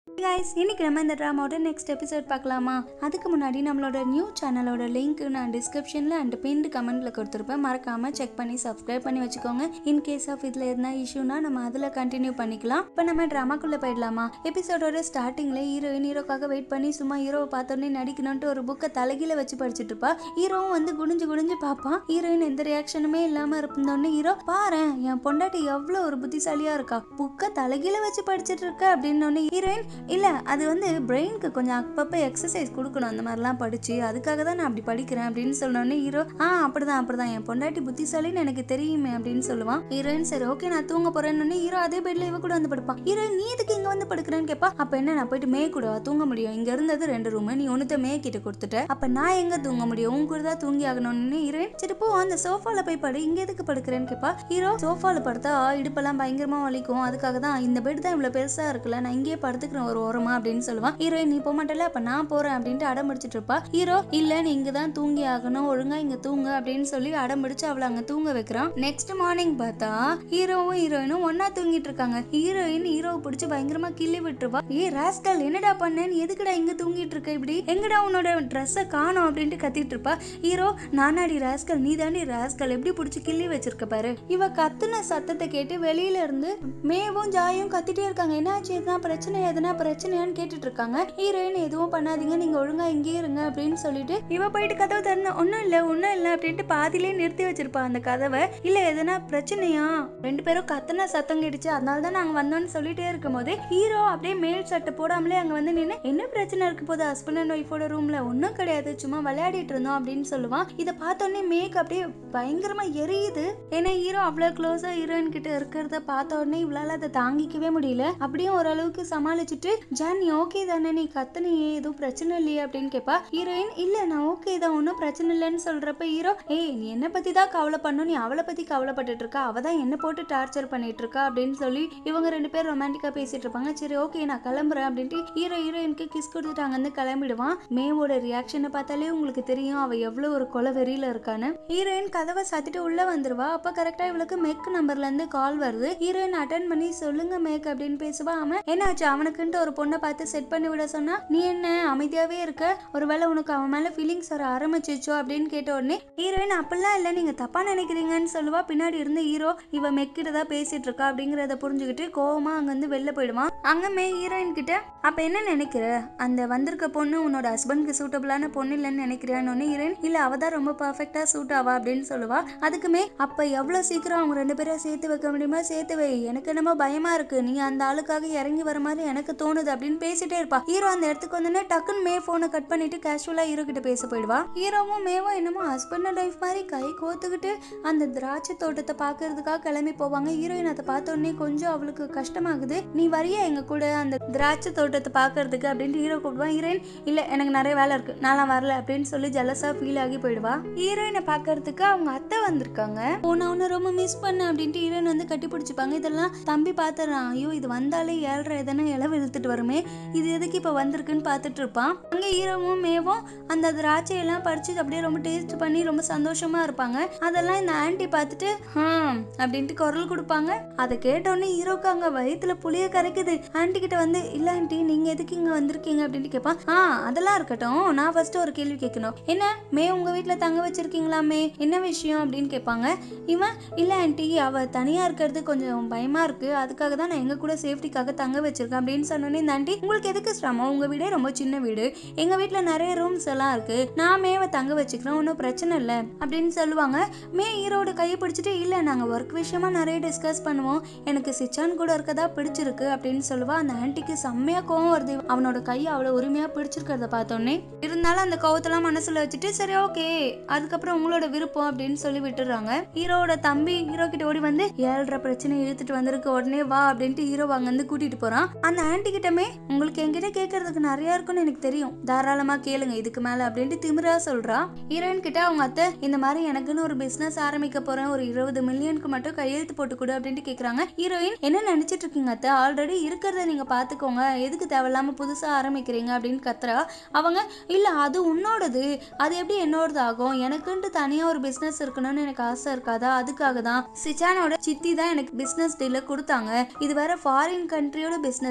guys இன்னைக்கு நம்ம இந்த ட்ராமாவோட நெக்ஸ்ட் எபிசோட் பார்க்கலாமா அதுக்கு முன்னாடி நம்மளோட நியூ சேனலோட லிங்க் நான் டிஸ்கிரிப்ஷனில் அண்ட் பின்டு கமெண்ட்ல கொடுத்துருப்பேன் மறக்காம செக் பண்ணி சப்ஸ்கிரைப் பண்ணி வச்சுக்கோங்க இன் கேஸ் ஆஃப் இதில் எதுனா இஷ்யூனா நம்ம அதில் கண்டினியூ பண்ணிக்கலாம் இப்போ நம்ம ட்ராமாக்குள்ளே போயிடலாமா எபிசோடோட ஸ்டார்டிங்கில் ஹீரோயின் ஹீரோக்காக வெயிட் பண்ணி சும்மா ஹீரோவை பார்த்தோன்னே நடிக்கணும்ட்டு ஒரு புக்கை தலைகீழ வச்சு படிச்சுட்டு இருப்பா ஹீரோவும் வந்து குனிஞ்சு குனிஞ்சு பார்ப்பான் ஹீரோயின் எந்த ரியாக்ஷனுமே இல்லாமல் இருந்தோடனே ஹீரோ பாரு என் பொண்டாட்டி எவ்வளோ ஒரு புத்திசாலியாக இருக்கா புக்கை தலைகீழ வச்சு படிச்சுட்டு இருக்க அப்படின்னு ஹீரோயின் இல்லை அது வந்து பிரெயினுக்கு கொஞ்சம் அப்பப்போ எக்ஸசைஸ் கொடுக்கணும் அந்த மாதிரிலாம் படிச்சு அதுக்காக தான் நான் அப்படி படிக்கிறேன் அப்படின்னு சொன்னோடனே ஹீரோ ஆ அப்படிதான் அப்படிதான் என் பொண்டாட்டி புத்திசாலின்னு எனக்கு தெரியுமே அப்படின்னு சொல்லுவான் ஹீரோயின் சரி ஓகே நான் தூங்க போறேன்னு ஹீரோ அதே பெட்ல இவ கூட வந்து படுப்பான் ஹீரோயின் நீ எதுக்கு இங்க வந்து படுக்கிறேன்னு கேப்பா அப்ப என்ன நான் போயிட்டு மே கூட தூங்க முடியும் இங்க இருந்தது ரெண்டு ரூம் நீ ஒன்னுத்த மே கிட்ட கொடுத்துட்ட அப்ப நான் எங்க தூங்க முடியும் உன் கூட தான் தூங்கி ஆகணும்னு ஹீரோயின் சரி போ அந்த சோஃபால போய் படு இங்க எதுக்கு படுக்கிறேன்னு கேப்பா ஹீரோ சோஃபால படுத்தா இடுப்பெல்லாம் பயங்கரமா வலிக்கும் அதுக்காக தான் இந்த பெட் தான் இவ்வளவு பெருசா இருக்குல்ல நான் இங்கேயே படுத்துக்கிறேன் ஒரு ஓரமா அப்படின்னு சொல்லுவான் ஹீரோயின் நீ போக மாட்டல அப்ப நான் போறேன் அப்படின்ட்டு அடம் பிடிச்சிட்டு இருப்பா ஹீரோ இல்ல நீ இங்க தான் தூங்கி ஆகணும் ஒழுங்கா இங்க தூங்கு அப்படின்னு சொல்லி அடம் பிடிச்சு அவளை அங்க தூங்க வைக்கிறான் நெக்ஸ்ட் மார்னிங் பார்த்தா ஹீரோவும் ஹீரோயினும் ஒன்னா தூங்கிட்டு இருக்காங்க ஹீரோயின் ஹீரோவை பிடிச்சு பயங்கரமா கிள்ளி விட்டுருவா ஏ ராஸ்கல் என்னடா பண்ணேன்னு எதுக்குடா இங்க தூங்கிட்டு இருக்க இப்படி எங்கடா உன்னோட ட்ரெஸ்ஸை காணோம் அப்படின்ட்டு கத்திட்டு இருப்பா ஹீரோ நானாடி ராஸ்கல் நீ தாண்டி ராஸ்கல் எப்படி பிடிச்சி கிள்ளி வச்சிருக்க பாரு இவ கத்துன சத்தத்தை கேட்டு வெளியில இருந்து மேவும் ஜாயும் கத்திட்டே இருக்காங்க என்னாச்சு எதுனா பிரச்சனை எதுனா பிரச்சனையான்னு கேட்டுட்டு இருக்காங்க ஹீரோயின் எதுவும் பண்ணாதீங்க நீங்க ஒழுங்கா இங்கேயே இருங்க அப்படின்னு சொல்லிட்டு இவ போயிட்டு கதவை திறந்து ஒன்றும் இல்லை ஒன்றும் இல்லை அப்படின்ட்டு பாதியிலே நிறுத்தி வச்சிருப்பா அந்த கதவை இல்லை எதுனா பிரச்சனையா ரெண்டு பேரும் கத்துன சத்தம் கேட்டுச்சு அதனால தான் நாங்கள் வந்தோம்னு சொல்லிட்டே இருக்கும்போது ஹீரோ அப்படியே மேல் சட்டை போடாமலே அங்கே வந்து நின்று என்ன பிரச்சனை இருக்கு போது ஹஸ்பண்ட் அண்ட் ஒய்ஃபோட ரூம்ல ஒன்றும் கிடையாது சும்மா விளையாடிட்டு இருந்தோம் அப்படின்னு சொல்லுவான் இதை பார்த்தோன்னே மேக் அப்படியே பயங்கரமா எரியுது ஏன்னா ஹீரோ அவ்வளோ க்ளோஸா ஹீரோயின் கிட்ட இருக்கிறத பார்த்த உடனே இவளால அதை தாங்கிக்கவே முடியல அப்படியும் ஓரளவுக்கு சமாளிச்சுட்டு ஜான் நீ ஓகே தானே நீ கத்துனியே எதுவும் பிரச்சனை இல்லையே அப்படின்னு கேட்பா ஹீரோயின் இல்ல நான் ஓகே தான் ஒன்றும் பிரச்சனை இல்லைன்னு சொல்றப்ப ஹீரோ ஏய் நீ என்ன பத்தி தான் கவலை பண்ணும் நீ அவளை பத்தி கவலைப்பட்டுட்டு இருக்கா அவ தான் என்ன போட்டு டார்ச்சர் பண்ணிட்டு இருக்கா அப்படின்னு சொல்லி இவங்க ரெண்டு பேரும் ரொமான்டிக்கா பேசிட்டு இருப்பாங்க சரி ஓகே நான் கிளம்புறேன் அப்படின்ட்டு ஹீரோ ஹீரோயினுக்கு கிஸ் கொடுத்துட்டு அங்கேருந்து கிளம்பிடுவான் மேவோட ரியாக்ஷனை பார்த்தாலே உங்களுக்கு தெரியும் அவ எவ்வளவு ஒரு கொலை வெறியில இருக்கான்னு ஹீரோயின் கதவை சாத்திட்டு உள்ள வந்துருவா அப்ப கரெக்டா இவளுக்கு மெக் நம்பர்ல இருந்து கால் வருது ஹீரோயின் அட்டன் பண்ணி சொல்லுங்க மேக் அப்படின்னு பேசுவா அவன் என்னாச்சு அவனுக்குன்ட்டு ஒரு பொண்ணை பார்த்து செட் பண்ணி விட சொன்னா நீ என்ன அமைதியாவே இருக்க ஒருவேளை உனக்கு அவன் மேல ஃபீலிங்ஸ் வர ஆரம்பிச்சிச்சோ அப்படின்னு கேட்ட உடனே ஹீரோயின் அப்படிலாம் இல்ல நீங்க தப்பா நினைக்கிறீங்கன்னு சொல்லுவா பின்னாடி இருந்து ஹீரோ இவ மெக்கிட்ட தான் பேசிட்டு இருக்கா அப்படிங்கறத புரிஞ்சுக்கிட்டு கோவமா அங்க இருந்து வெளில போயிடுவான் அங்க மே ஹீரோயின் கிட்ட அப்ப என்ன நினைக்கிற அந்த வந்திருக்க பொண்ணு உன்னோட ஹஸ்பண்ட்க்கு சூட்டபிளான பொண்ணு இல்லைன்னு நினைக்கிறான்னு ஹீரோயின் இல்ல அவ தான் ரொம்ப பர்ஃபெக்டா சூட் ஆவா அப்படின்னு சொல்லுவா அதுக்குமே அப்ப எவ்வளவு சீக்கிரம் அவங்க ரெண்டு பேரும் சேர்த்து வைக்க முடியுமா சேர்த்து வை எனக்கு என்னமோ பயமா இருக்கு நீ அந்த ஆளுக்காக இறங்கி வர மாதிரி எனக்கு தோணுது அப்படின்னு பேசிட்டே இருப்பா ஹீரோ அந்த இடத்துக்கு வந்தோடனே டக்குன்னு மே போனை கட் பண்ணிட்டு கேஷுவலா ஹீரோ கிட்ட பேச போயிடுவா ஹீரோவும் மேவும் என்னமோ ஹஸ்பண்ட் அண்ட் ஒய்ஃப் மாதிரி கை கோத்துக்கிட்டு அந்த திராட்சை தோட்டத்தை பாக்குறதுக்காக கிளம்பி போவாங்க ஹீரோயின் அதை பார்த்த உடனே கொஞ்சம் அவளுக்கு கஷ்டமாகுது நீ வரியா எங்க கூட அந்த திராட்சை தோட்டத்தை பாக்குறதுக்கு அப்படின்ட்டு ஹீரோ கூப்பிடுவான் ஹீரோயின் இல்ல எனக்கு நிறைய வேலை இருக்கு நான்லாம் வரல அப்படின்னு சொல்லி ஜலசா ஃபீல் ஆகி போயிடுவா ஹீரோயினை பாக்குறதுக்கு அவங்க அத்தை வந்திருக்காங்க போன உன்னை ரொம்ப மிஸ் பண்ண அப்படின்ட்டு ஹீரோயின் வந்து கட்டி பிடிச்சிப்பாங்க இதெல்லாம் தம்பி பார்த்துறான் ஐயோ இது வந்தாலே ஏழ்ற எதனா இளவு இழுத்துட்டு வருமே இது எதுக்கு இப்போ வந்திருக்குன்னு பார்த்துட்டு இருப்பான் அங்கே ஹீரோவும் மேவும் அந்த திராட்சையெல்லாம் பறிச்சு அப்படியே ரொம்ப டேஸ்ட் பண்ணி ரொம்ப சந்தோஷமா இருப்பாங்க அதெல்லாம் இந்த ஆன்ட்டி பார்த்துட்டு ஹம் அப்படின்ட்டு குரல் கொடுப்பாங்க அதை கேட்டோடனே ஹீரோக்கு அங்கே வயிற்றுல புளிய கரைக்குது ஆன்ட்டி கிட்ட வந்து இல்லை ஆன்ட்டி நீங்கள் எதுக்கு இங்கே வந்திருக்கீங்க அப்படின்ட்டு கேட்பான் ஆ அதெல்லாம் இருக்கட்டும் நான் ஃபர்ஸ்ட் ஒரு கேள்வி கேட்கணும் என்ன மே உங்க வீட்டில் தங்க வச்சிருக்கீங்களாமே என்ன விஷயம் அப்படின்னு கேட்பாங்க இவன் இல்லை ஆன்ட்டி அவ தனியாக இருக்கிறது கொஞ்சம் பயமா இருக்கு அதுக்காக தான் நான் எங்க கூட சேஃப்டிக்காக தங்க வச்சிருக்கேன் அப்படின்னு சொன்னோன்னே இந்த ஆண்டி உங்களுக்கு எதுக்கு சிரமம் உங்க வீடே ரொம்ப சின்ன வீடு எங்க வீட்ல நிறைய ரூம்ஸ் எல்லாம் இருக்கு நான் மேவை தங்க வச்சுக்கிறேன் ஒன்றும் பிரச்சனை இல்லை அப்படின்னு சொல்லுவாங்க மே ஈரோட கையை பிடிச்சிட்டு இல்லை நாங்கள் ஒர்க் விஷயமா நிறைய டிஸ்கஸ் பண்ணுவோம் எனக்கு சிச்சான் கூட இருக்கதா பிடிச்சிருக்கு அப்படின்னு சொல்லுவா அந்த ஆன்ட்டிக்கு செம்மையா கோவம் வருது அவனோட கையை அவ்வளோ உரிமையா பிடிச்சிருக்கிறத பார்த்தோன்னே இருந்தாலும் அந்த கோவத்தெல்லாம் மனசுல வச்சுட்டு சரி ஓகே அதுக்கப்புறம் உங்களோட விருப்பம் அப்படின்னு சொல்லி விட்டுறாங்க ஹீரோவோட தம்பி ஹீரோ கிட்ட ஓடி வந்து ஏழ்ற பிரச்சனை இழுத்துட்டு வந்திருக்கு உடனே வா அப்படின்ட்டு ஹீரோ அங்க இருந்து கூட்டிட்டு போறான் அந்த ஆன்ட்டி கிட்டமே உங்களுக்கு என்கிட்ட கேட்கறதுக்கு நிறைய இருக்குன்னு எனக்கு தெரியும் தாராளமா கேளுங்க இதுக்கு மேல அப்படின்ட்டு திமிரா சொல்றா ஹீரோயின் கிட்ட அவங்க அத்தை இந்த மாதிரி எனக்குன்னு ஒரு பிசினஸ் ஆரம்பிக்க போறேன் ஒரு இருபது மில்லியனுக்கு மட்டும் கையெழுத்து போட்டு கொடு அப்படின்ட்டு கேக்குறாங்க ஹீரோயின் என்ன நினைச்சிட்டு இருக்கீங்க அத்தை ஆல்ரெடி இருக்கிறத நீங்க பாத்துக்கோங்க எதுக்கு தேவையில்லாம புதுசா ஆரம்பிக்கிறீங்க அப்படின்னு கத்துறா அவங்க இல்ல அது உன்னோடது அது எப்படி என்னோடது ஆகும் எனக்குன்ட்டு தனியா ஒரு பிசினஸ் இருக்கணும்னு எனக்கு ஆசை இருக்காதா அதுக்காக தான் சிச்சானோட சித்தி தான் எனக்கு பிசினஸ் டீல கொடுத்தாங்க இது வேற ஃபாரின் கண்ட்ரியோட பிசினஸ் ப்ளீஸ்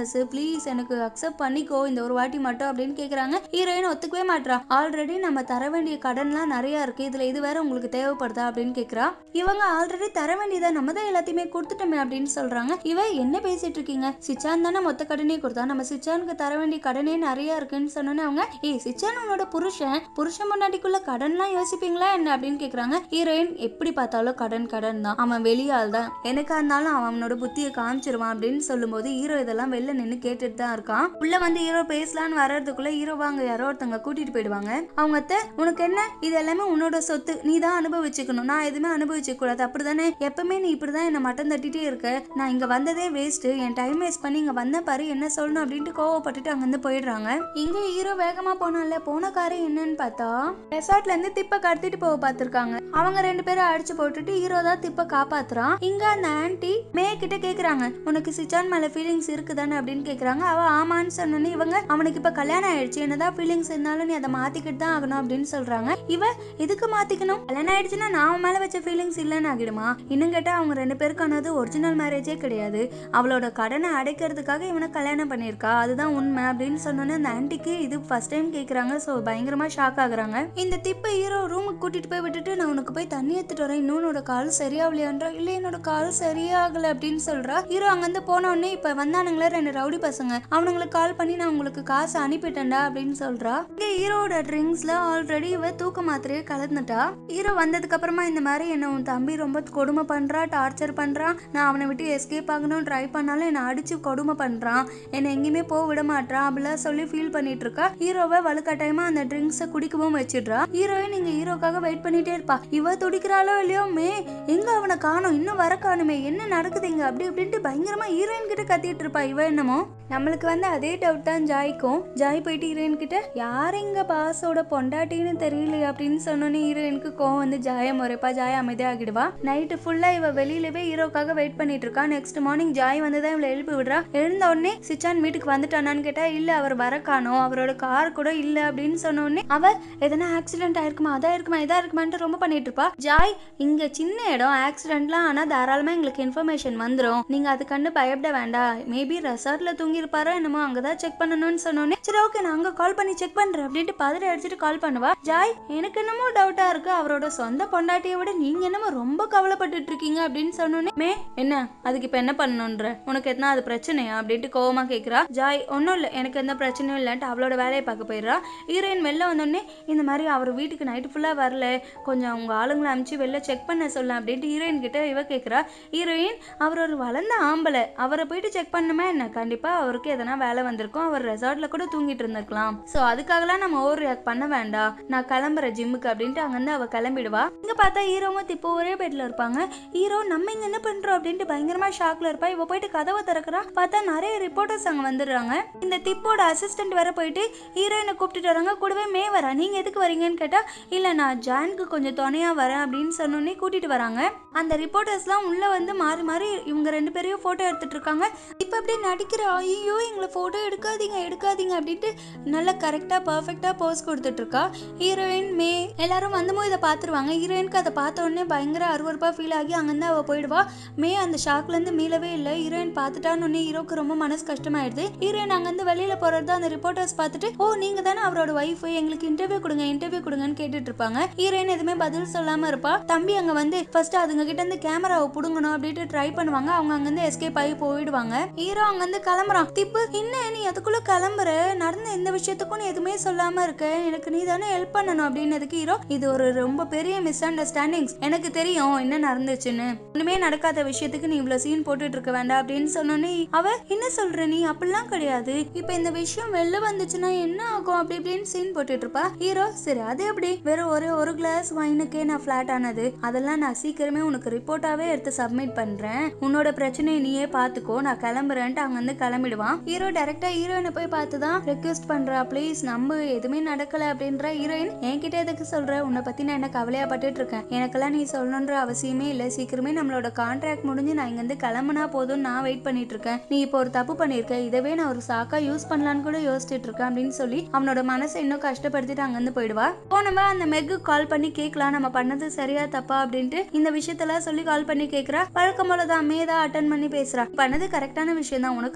ப்ளீஸ் எனக்கு அக்செப்ட் பண்ணிக்கோ இந்த ஒரு வாட்டி மட்டும் அப்படின்னு கேக்குறாங்க ஹீரோயின் ஒத்துக்கவே மாட்றா ஆல்ரெடி நம்ம தர வேண்டிய கடன்லாம் நிறைய இருக்கு இதுல இது வேற உங்களுக்கு தேவைப்படுதா அப்படின்னு கேக்குறா இவங்க ஆல்ரெடி தர வேண்டியதை நம்ம தான் எல்லாத்தையுமே கொடுத்துட்டோமே அப்படின்னு சொல்றாங்க இவ என்ன பேசிட்டு இருக்கீங்க சிச்சான் தானே மொத்த கடனே கொடுத்தா நம்ம சிச்சானுக்கு தர வேண்டிய கடனே நிறைய இருக்குன்னு சொன்னோன்னே அவங்க ஏய் சிச்சான் உன்னோட புருஷன் புருஷன் முன்னாடிக்குள்ள கடன்லாம் யோசிப்பீங்களா என்ன அப்படின்னு கேக்குறாங்க ஹீரோயின் எப்படி பார்த்தாலும் கடன் கடன் தான் அவன் வெளியால் தான் எனக்கா இருந்தாலும் அவன் அவனோட புத்தியை காமிச்சிருவான் அப்படின்னு சொல்லும்போது ஹீரோ இதெல்லாம் வெளில நின்று கேட்டுட்டு தான் இருக்கான் உள்ள வந்து ஹீரோ பேசலான்னு வர்றதுக்குள்ள ஹீரோ வாங்க யாரோ ஒருத்தவங்க கூட்டிட்டு போயிடுவாங்க அவங்க அத்தை உனக்கு என்ன இது எல்லாமே உன்னோட சொத்து நீ தான் அனுபவிச்சுக்கணும் நான் எதுவுமே அனுபவிச்சுக்க கூடாது அப்படிதானே எப்பவுமே நீ இப்படிதான் என்ன மட்டம் தட்டிட்டே இருக்க நான் இங்க வந்ததே வேஸ்ட் என் டைம் வேஸ்ட் பண்ணி இங்க வந்த பாரு என்ன சொல்லணும் அப்படின்ட்டு கோவப்பட்டுட்டு அங்கிருந்து போயிடுறாங்க இங்க ஹீரோ வேகமா போனால போன காரியம் என்னன்னு பார்த்தா ரெசார்ட்ல இருந்து திப்ப கடத்திட்டு போக பார்த்திருக்காங்க அவங்க ரெண்டு பேரும் அடிச்சு போட்டுட்டு ஹீரோ தான் திப்ப காப்பாத்துறான் இங்க அந்த ஆன்ட்டி மே கிட்ட கேக்குறாங்க உனக்கு சிச்சான் மேல ஃபீலிங்ஸ் இருக்குதானே அப்படின்னு கேக்குறாங்க அவ ஆமான்னு சொன்னோன்னே இவங்க அவனுக்கு இப்ப கல்யாணம் ஆயிடுச்சு என்னதான் ஃபீலிங்ஸ் இருந்தாலும் நீ அதை மாத்திக்கிட்டு தான் ஆகணும் அப்படின்னு சொல்றாங்க இவ எதுக்கு மாத்திக்கணும் கல்யாணம் ஆயிடுச்சுன்னா நான் அவன் மேல வச்ச ஃபீலிங்ஸ் இல்லைன்னு ஆகிடுமா இன்னும் கேட்டா அவங்க ரெண்டு பேருக்கானது ஒரிஜினல் மேரேஜே கிடையாது அவளோட கடனை அடைக்கிறதுக்காக இவனை கல்யாணம் பண்ணியிருக்கா அதுதான் உண்மை அப்படின்னு சொன்னோன்னே அந்த ஆன்ட்டிக்கு இது ஃபர்ஸ்ட் டைம் கேக்குறாங்க ஸோ பயங்கரமா ஷாக் ஆகுறாங்க இந்த திப்பை ஹீரோ ரூமுக்கு கூட்டிட்டு போய் விட்டுட்டு நான் உனக்கு போய் தண்ணி எடுத்துட்டு வரேன் இன்னும் உன்னோட கால் சரியாகலையான்றா இல்ல என்னோட கால் சரியாகல அப்படின்னு சொல்றா ஹீரோ அங்கிருந்து போன உடனே இப்ப வந்தானுங்களே ரெண்டு ரவுடி பசங்க அவனுங்களுக்கு கால் பண்ணி நான் உங்களுக்கு காசு அனுப்பிட்டேன்டா அப்படின்னு சொல்றா இங்க ஹீரோட ட்ரிங்க்ஸ்ல ஆல்ரெடி இவ தூக்க மாத்திரையே கலந்துட்டா ஹீரோ வந்ததுக்கு அப்புறமா இந்த மாதிரி என்ன உன் தம்பி ரொம்ப கொடுமை பண்றா டார்ச்சர் பண்றான் நான் அவனை விட்டு எஸ்கேப் ஆகணும் ட்ரை பண்ணாலும் என்னை அடிச்சு கொடுமை பண்றான் என்னை எங்கேயுமே போக விட மாட்டான் அப்படிலாம் சொல்லி ஃபீல் பண்ணிட்டு இருக்கா ஹீரோவை வலுக்கட்டாயமா அந்த ட்ரிங்க்ஸை குடிக்கவும் வச்சிடுறா ஹீரோயின் இங்க ஹீரோக்காக வெயிட் பண்ணிட்டே இருப்பா இவ துடிக்கிறாளோ இல்லையோ மே எங்க அவனை காணோம் இன்னும் வர காணுமே என்ன நடக்குது இங்க அப்படி இப்படின்ட்டு பயங்கரமா ஹீரோயின் கிட்ட கத்திட்டு இருப்பா இவ என்னமோ நம்மளுக்கு வந்து அதே டவுட் தான் ஜாய்க்கும் ஜாய் போயிட்டு ஹீரோயின் கிட்ட யார் எங்க பாஸோட பொண்டாட்டின்னு தெரியலையே அப்படின்னு சொன்னோன்னே ஹீரோயினுக்கு கோவம் வந்து ஜாய முறைப்பா ஜாய அமைதியாகிடுவா நைட்டு ஃபுல்லா இவ வெளியிலவே ஹீரோக்காக வெயிட் பண்ணிட்டு இருக்கா நெக்ஸ்ட் மார்னிங் ஜாய் வந்து தான் இவளை எழுப்பி விடுறா எழுந்த உடனே சிச்சான் வீட்டுக்கு வந்துட்டானான்னு கேட்டா இல்ல அவர் வர காணோம் அவரோட கார் கூட இல்ல அப்படின்னு சொன்ன உடனே அவ எதனா ஆக்சிடென்ட் ஆயிருக்குமா அதா இருக்குமா இதா இருக்குமான்ட்டு ரொம்ப பண்ணிட்டு இருப்பா ஜாய் இங்க சின்ன இடம் ஆக்சிடென்ட்லாம் ஆனா தாராளமா எங்களுக்கு இன்ஃபர்மேஷன் வந்துரும் நீங்க அது கண்டு பயப்பட வேண்டாம் மேபி ரெசார்ட்ல தூங்கி இருப்பாரோ என்னமோ அங்கதான் செக் பண்ணணும்னு சொன்னோன்னே சரி ஓகே நான் அங்க கால் பண்ணி செக் பண்றேன் அப்படின்ட்டு பதறி அடிச்சுட்டு கால் பண்ணுவா ஜாய் எனக்கு என்னமோ டவுட்டா இருக்கு அவரோட சொந்த பொண்டாட்டியை விட நீங்க என்னமோ ரொம்ப கவலைப்பட்டுட்டு இருக்கீங்க அப்படின்னு சொன்னோன்னே மே என்ன அதுக்கு இப்ப என்ன பண்ணணுன்ற உனக்கு எத்தனா அது பிரச்சனையா அப்படின்ட்டு கோவமா கேக்குறா ஜாய் ஒன்றும் இல்லை எனக்கு எந்த பிரச்சனையும் இல்லைன்ட்டு அவளோட வேலையை பார்க்க போயிடுறா ஹீரோயின் வெளில வந்தோடனே இந்த மாதிரி அவர் வீட்டுக்கு நைட்டு ஃபுல்லாக வரல கொஞ்சம் அவங்க ஆளுங்களை அனுப்பிச்சு வெளில செக் பண்ண சொல்ல அப்படின்ட்டு ஹீரோயின் கிட்ட இவ கேட்குறா ஹீரோயின் அவர் ஒரு வளர்ந்த ஆம்பளை அவரை போயிட்டு செக் பண்ணுமே என்ன கண்டிப்பாக அவருக்கு எதனா வேலை வந்திருக்கும் அவர் ரெசார்ட்ல கூட தூங்கிட்டு இருந்திருக்கலாம் ஸோ அதுக்காகலாம் நம்ம ஓவர் ரியாக்ட் பண்ண வேண்டாம் நான் கிளம்புறேன் ஜிம்முக்கு அப்படின்ட்டு அங்கேருந்து அவ கிளம்பிடுவா இங்கே பார்த்தா ஹீரோவும் இப்போ ஒரே பெட்ல இருப்பாங்க ஹீரோ நம்ம இங்க என்ன பண்றோம் அப்படின்ட்டு பயங்கரமா ஷாக்ல இருப்பா இவ போயிட்டு கதவை திறக்கிறா பார்த்தா நிறைய ரிப்போர்ட்டர்ஸ் அங்க வந்துடுறாங்க இந்த திப்போட அசிஸ்டன்ட் வர போயிட்டு ஹீரோயினை கூப்பிட்டுட்டு வராங்க கூடவே மே வரா நீங்க எதுக்கு வரீங்கன்னு கேட்டா இல்ல நான் ஜானுக்கு கொஞ்சம் துணையா வரேன் அப்படின்னு சொன்னோன்னே கூட்டிட்டு வராங்க அந்த ரிப்போர்ட்டர்ஸ்லாம் உள்ள வந்து மாறி மாறி இவங்க ரெண்டு பேரையும் போட்டோ எடுத்துட்டு இருக்காங்க இப்போ அப்படியே நடிக்கிறா ஐயோ எங்களை போட்டோ எடுக்காதீங்க எடுக்காதீங்க அப்படின்ட்டு நல்லா கரெக்டா பர்ஃபெக்டா போஸ் கொடுத்துட்டு இருக்கா ஹீரோயின் மே எல்லாரும் வந்தமோ இதை பார்த்துருவாங்க ஹீரோயினுக்கு அதை பார்த்த உடனே பயங்கர அருவருப்பா ஃபீல் ஆகி அங்கேருந்து அவள் போயிடுவா மே அந்த ஷாக்லேருந்து மீளவே இல்லை ஹீரோயின் பார்த்துட்டான்னு உடனே ஹீரோக்கு ரொம்ப மனசு கஷ்டமாயிடுது ஹீரோயின் அங்கேருந்து வெளியில் போகிறது அந்த ரிப்போர்ட்டர்ஸ் பார்த்துட்டு ஓ நீங்கள் தானே அவரோட ஒய்ஃப் எங்களுக்கு இன்டர்வியூ கொடுங்க இன்டர்வியூ கொடுங்கன்னு கேட்டுட்டு இருப்பாங்க ஹீரோயின் எதுவுமே பதில் சொல்லாமல் இருப்பா தம்பி அங்கே வந்து ஃபர்ஸ்ட் அதுங்க கிட்ட இருந்து கேமராவை பிடுங்கணும் அப்படின்ட்டு ட்ரை பண்ணுவாங்க அவங்க அங்கேருந்து எஸ்கேப் ஆகி போயிடுவாங்க ஹீரோ அங்கேருந்து கிளம்புறான் திப்பு என்ன நீ அதுக்குள்ளே கிளம்புற நடந்த எந்த விஷயத்துக்கும் நீ எதுவுமே சொல்லாமல் இருக்க எனக்கு நீ தானே ஹெல்ப் பண்ணணும் அப்படின்னதுக்கு ஹீரோ இது ஒரு ரொம்ப பெரிய மிஸ் அண்டர்ஸ்டாண்டிங்ஸ் எனக்கு தெரியும் என்ன நடந்துச்சுன்னு ஒண்ணுமே நடக்காத விஷயத்துக்கு நீ இவ்வளவு சீன் போட்டுட்டு இருக்க வேண்டாம் அப்படின்னு சொன்னோன்னே அவ என்ன சொல்ற நீ அப்படிலாம் கிடையாது இப்ப இந்த விஷயம் வெளில வந்துச்சுன்னா என்ன ஆகும் அப்படி இப்படின்னு சீன் போட்டுட்டு இருப்பா ஹீரோ சரி அது எப்படி வெறும் ஒரு ஒரு கிளாஸ் வைனுக்கே நான் ஃபிளாட் ஆனது அதெல்லாம் நான் சீக்கிரமே உனக்கு ரிப்போர்ட்டாவே எடுத்து சப்மிட் பண்றேன் உன்னோட பிரச்சனையை நீயே பாத்துக்கோ நான் கிளம்புறேன்ட்டு அங்க வந்து கிளம்பிடுவான் ஹீரோ டைரக்டா ஹீரோயினை போய் பார்த்து தான் ரெக்வெஸ்ட் பண்றா ப்ளீஸ் நம்ப எதுவுமே நடக்கல அப்படின்ற ஹீரோயின் என்கிட்ட எதுக்கு சொல்ற உன்னை பத்தி நான் என்ன கவலையா பட்டுட்டு இருக்கேன் எனக்கெல்லாம் நீ சொல்லணுன்ற அவசியமே இல்லை சீக்கிரமே நம்மளோட கான்ட்ராக்ட் முடிஞ்சு நான் இங்கேருந்து கிளம்புனா போதும் நான் வெயிட் பண்ணிட்டு இருக்கேன் நீ இப்போ ஒரு தப்பு பண்ணியிருக்க இதவே நான் ஒரு சாக்கா யூஸ் பண்ணலான்னு கூட யோசிச்சுட்டு இருக்கேன் அப்படின்னு சொல்லி அவனோட மனசை இன்னும் கஷ்டப்படுத்திட்டு அங்கேருந்து போயிடுவா போனவ அந்த மெக்கு கால் பண்ணி கேட்கலாம் நம்ம பண்ணது சரியா தப்பா அப்படின்ட்டு இந்த விஷயத்தெல்லாம் சொல்லி கால் பண்ணி கேட்கறா வழக்கம் போல தான் மேதா அட்டன் பண்ணி பேசுறா பண்ணது கரெக்டான விஷயம் தான் உனக்கு அவன் மேல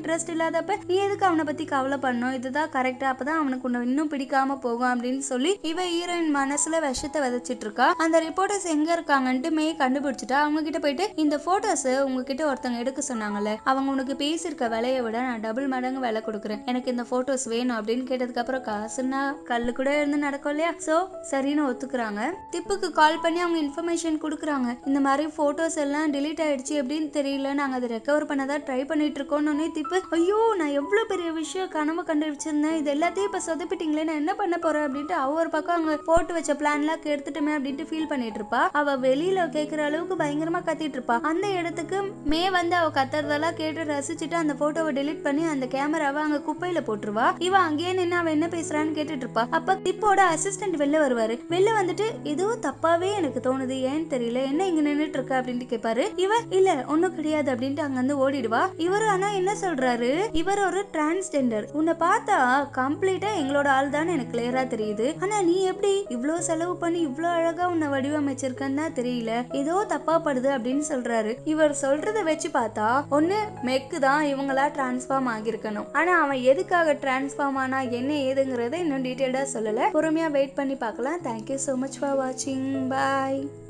இன்ட்ரெஸ்ட் இல்லாதப்ப நீ எதுக்கு அவனை பத்தி கவலை பண்ணணும் இதுதான் கரெக்டா அப்பதான் அவனுக்கு உன்னை இன்னும் பிடிக்காம போகும் அப்படின்னு சொல்லி இவ ஹீரோயின் மனசுல விஷத்தை விதைச்சிட்டு இருக்கா அந்த ரிப்போர்ட்டர்ஸ் எங்க இருக்காங்கன்ட்டு மே கண்டுபிடிச்சிட்டா அவங்க கிட்ட போயிட்டு இந்த போட்டோஸ் உங்ககிட்ட ஒருத்தவங்க எடுக்க சொன்னாங்கல்ல அவங்க உனக்கு பேசியிருக்க விலையை விட நான் டபுள் மடங்கு விலை கொடுக்குறேன் எனக்கு இந்த போட்டோஸ் வேணும் அப்படின்னு கேட்டதுக்கு அப்புறம் காசுன்னா கல்லு கூட இருந்து நடக்கும் இல்லையா சோ சரின்னு ஒத்துக்குறாங்க திப்புக்கு கால் பண்ணி அவங்க இன்ஃபர்மேஷன் கொடுக்குறாங்க இந்த மாதிரி போட்டோஸ் எல்லாம் delete ஆயிடுச்சு எப்படின்னு தெரியல நாங்க அதை ரெக்கவர் பண்ணதா ட்ரை பண்ணிட்டு இருக்கோம்னு திப்பு ஐயோ நான் எவ்வளவு பெரிய விஷயம் கனவு கண்டு வச்சிருந்தேன் இது எல்லாத்தையும் இப்ப சொதப்பிட்டீங்களே நான் என்ன பண்ண போறேன் அப்படின்ட்டு அவ ஒரு பக்கம் அவங்க போட்டு வச்ச பிளான்லாம் எடுத்துட்டுமே அப்படின்ட்டு ஃபீல் பண்ணிட்டு இருப்பா அவ வெளியில கேக்குற அளவுக்கு பயங்கரமா கத்திட்டு இருப்பா அந்த இடத்துக்கு மே வந்து அவ கத்துறதெல்லாம் கேட்டு ரசிச்சுட்டு அந்த போட்டோவை டெலீட் பண்ணி அந்த கேமராவை அங்க குப்பையில போட்டுருவா இவ அங்கேயே நின்று அவ என்ன பேசுறான்னு கேட்டுட்டு இருப்பா அப்ப திப்போட அசிஸ்டன்ட் வெளில வருவாரு வெளில வந்துட்டு ஏதோ தப்பாவே எனக்கு தோணுது ஏன்னு தெரியல என்ன இங்க நின்னுட்டு இருக்க அப்படின்ட்டு கேட்பாரு இவ இல்ல ஒண்ணும் கிடையாது அப்படின்ட்டு அங்க வந்து ஓடிடுவா இவர் ஆனா என்ன சொல்றாரு இவர் ஒரு டிரான்ஸ்ஜெண்டர் உன்னை பார்த்தா கம்ப்ளீட்டா எங்களோட ஆள் தான் எனக்கு கிளியரா தெரியுது ஆனா நீ எப்படி இவ்ளோ செலவு பண்ணி இவ்ளோ அழகா உன்னை வடிவமைச்சிருக்கன்னு தான் தெரியல ஏதோ தப்பா படுது அப்படின்னு சொல்றாரு இவர் சொல்றத வச்சு பார்த்தா ஒண்ணு மெக்கு தான் இவங்களா டிரான்ஸ்ஃபார்ம் ஆகியிருக்கணும் ஆனா அவன் எதுக்காக டிரான்ஸ்ஃபார்ம் ஆனா என்ன ஏதுங்கிறத இன்னும் டீட்டெயில்டா சொல்லல பொறுமையா வெயிட் பண்ணி பார்க்கலாம் தேங்க்யூ so மச் ஃபார் வாட்சிங் பாய்